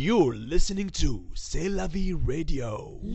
You're listening to C'est la vie radio.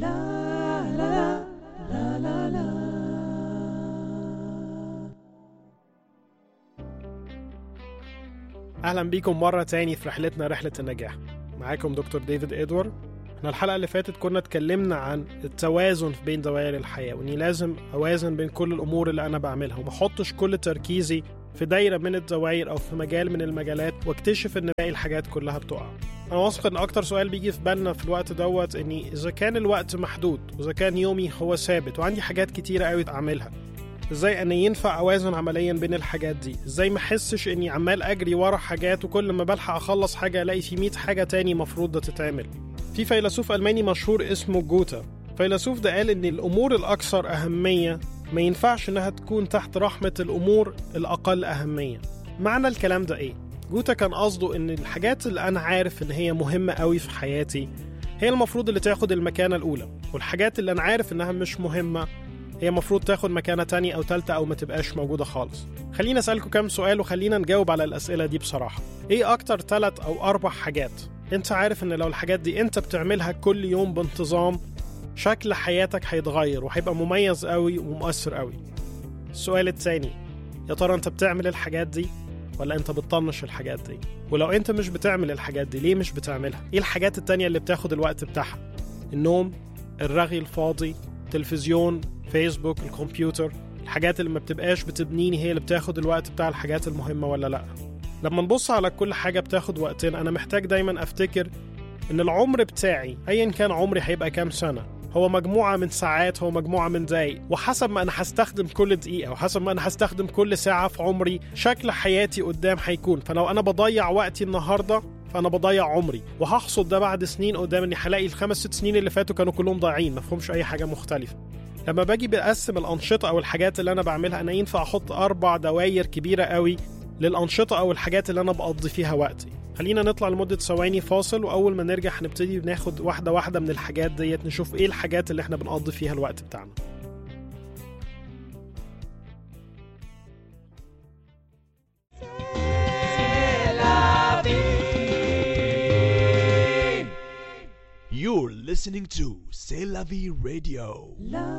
اهلا بيكم مره تاني في رحلتنا رحله النجاح معاكم دكتور ديفيد ادوارد احنا الحلقه اللي فاتت كنا اتكلمنا عن التوازن بين دوائر الحياه واني لازم اوازن بين كل الامور اللي انا بعملها وما احطش كل تركيزي في دايره من الدوائر او في مجال من المجالات واكتشف ان باقي الحاجات كلها بتقع انا واثق ان اكتر سؤال بيجي في بالنا في الوقت دوت اني اذا كان الوقت محدود واذا كان يومي هو ثابت وعندي حاجات كتيره قوي اعملها ازاي انا ينفع اوازن عمليا بين الحاجات دي ازاي ما احسش اني عمال اجري ورا حاجات وكل ما بلحق اخلص حاجه الاقي في 100 حاجه تاني مفروض ده تتعمل في فيلسوف الماني مشهور اسمه جوتا فيلسوف ده قال ان الامور الاكثر اهميه ما ينفعش انها تكون تحت رحمه الامور الاقل اهميه معنى الكلام ده ايه جوتا كان قصده ان الحاجات اللي انا عارف ان هي مهمه قوي في حياتي هي المفروض اللي تاخد المكانه الاولى والحاجات اللي انا عارف انها مش مهمه هي المفروض تاخد مكانة تانية أو تالتة أو ما تبقاش موجودة خالص خلينا أسألكم كام سؤال وخلينا نجاوب على الأسئلة دي بصراحة إيه أكتر تلات أو أربع حاجات أنت عارف إن لو الحاجات دي أنت بتعملها كل يوم بانتظام شكل حياتك هيتغير وهيبقى مميز قوي ومؤثر قوي السؤال التاني يا ترى أنت بتعمل الحاجات دي ولا أنت بتطنش الحاجات دي ولو أنت مش بتعمل الحاجات دي ليه مش بتعملها إيه الحاجات التانية اللي بتاخد الوقت بتاعها النوم الرغي الفاضي تلفزيون فيسبوك الكمبيوتر الحاجات اللي ما بتبقاش بتبنيني هي اللي بتاخد الوقت بتاع الحاجات المهمة ولا لأ لما نبص على كل حاجة بتاخد وقتين أنا محتاج دايما أفتكر إن العمر بتاعي أيا كان عمري هيبقى كام سنة هو مجموعة من ساعات هو مجموعة من دقايق وحسب ما أنا هستخدم كل دقيقة وحسب ما أنا هستخدم كل ساعة في عمري شكل حياتي قدام هيكون فلو أنا بضيع وقتي النهاردة فانا بضيع عمري وهحصد ده بعد سنين قدام اني هلاقي الخمس ست سنين اللي فاتوا كانوا كلهم ضايعين مفهومش اي حاجه مختلفه لما باجي بقسم الانشطه او الحاجات اللي انا بعملها انا ينفع احط اربع دواير كبيره قوي للانشطه او الحاجات اللي انا بقضي فيها وقتي خلينا نطلع لمده ثواني فاصل واول ما نرجع هنبتدي ناخد واحده واحده من الحاجات ديت نشوف ايه الحاجات اللي احنا بنقضي فيها الوقت بتاعنا You're listening to C'est la vie radio.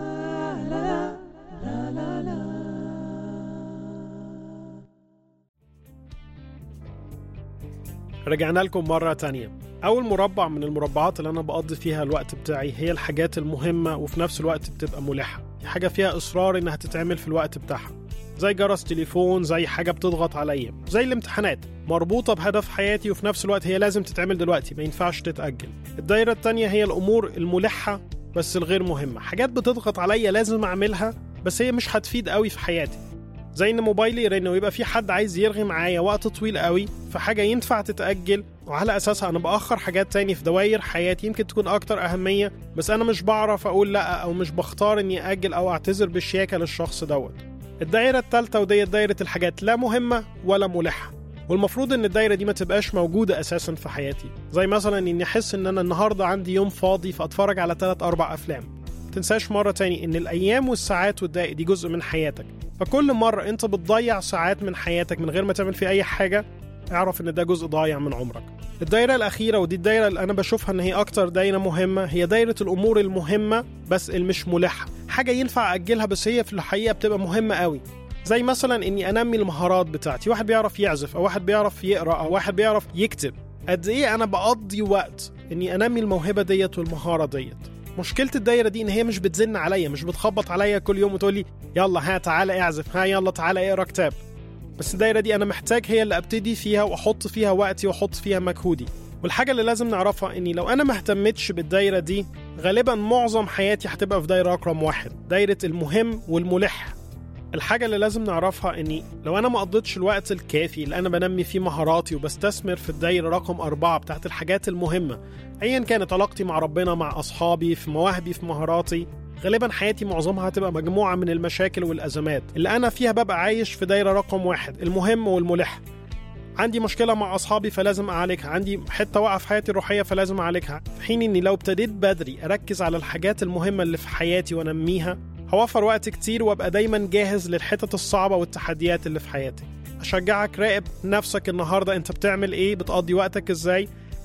رجعنا لكم مرة تانية أول مربع من المربعات اللي أنا بقضي فيها الوقت بتاعي هي الحاجات المهمة وفي نفس الوقت بتبقى ملحة حاجة فيها إصرار إنها تتعمل في الوقت بتاعها زي جرس تليفون زي حاجة بتضغط عليا زي الامتحانات مربوطة بهدف حياتي وفي نفس الوقت هي لازم تتعمل دلوقتي ما ينفعش تتأجل الدايرة التانية هي الأمور الملحة بس الغير مهمة حاجات بتضغط عليا لازم أعملها بس هي مش هتفيد قوي في حياتي زي ان موبايلي يرن ويبقى في حد عايز يرغي معايا وقت طويل قوي في حاجه ينفع تتاجل وعلى اساسها انا باخر حاجات تاني في دوائر حياتي يمكن تكون اكتر اهميه بس انا مش بعرف اقول لا او مش بختار اني اجل او اعتذر بالشياكه للشخص دوت الدايره الثالثه وديت دايره الحاجات لا مهمه ولا ملحه والمفروض ان الدايره دي ما تبقاش موجوده اساسا في حياتي زي مثلا اني احس ان انا النهارده عندي يوم فاضي فاتفرج على 3 4 افلام تنساش مرة تاني إن الأيام والساعات والدقائق دي جزء من حياتك فكل مرة أنت بتضيع ساعات من حياتك من غير ما تعمل فيه أي حاجة اعرف إن ده جزء ضايع من عمرك الدايرة الأخيرة ودي الدايرة اللي أنا بشوفها إن هي أكتر دايرة مهمة هي دايرة الأمور المهمة بس المش ملحة حاجة ينفع أجلها بس هي في الحقيقة بتبقى مهمة قوي زي مثلا إني أنمي المهارات بتاعتي واحد بيعرف يعزف أو واحد بيعرف يقرأ أو واحد بيعرف يكتب قد إيه أنا بقضي وقت إني أنمي الموهبة ديت والمهارة ديت مشكله الدايره دي ان هي مش بتزن عليا مش بتخبط عليا كل يوم وتقول لي يلا ها تعالى اعزف ها يلا تعالى اقرا كتاب بس الدايره دي انا محتاج هي اللي ابتدي فيها واحط فيها وقتي واحط فيها مجهودي والحاجه اللي لازم نعرفها اني لو انا ما اهتمتش بالدايره دي غالبا معظم حياتي هتبقى في دايره رقم واحد دايره المهم والملح الحاجة اللي لازم نعرفها إني لو أنا ما قضيتش الوقت الكافي اللي أنا بنمي فيه مهاراتي وبستثمر في الدايرة رقم أربعة بتاعت الحاجات المهمة أيا كانت علاقتي مع ربنا مع أصحابي في مواهبي في مهاراتي غالبا حياتي معظمها هتبقى مجموعة من المشاكل والأزمات اللي أنا فيها ببقى عايش في دايرة رقم واحد المهم والملح عندي مشكلة مع أصحابي فلازم أعالجها عندي حتة واقعة في حياتي الروحية فلازم أعالجها في حين إني لو ابتديت بدري أركز على الحاجات المهمة اللي في حياتي وأنميها هوفر وقت كتير وابقى دايما جاهز للحتت الصعبة والتحديات اللي في حياتي أشجعك راقب نفسك النهاردة أنت بتعمل إيه بتقضي وقتك إزاي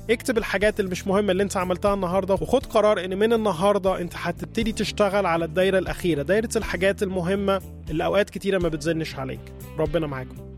اكتب الحاجات اللي مش مهمة اللي انت عملتها النهاردة وخد قرار ان من النهاردة انت هتبتدي تشتغل على الدايرة الأخيرة دايرة الحاجات المهمة اللي أوقات كتيرة ما بتزنش عليك ربنا معاكم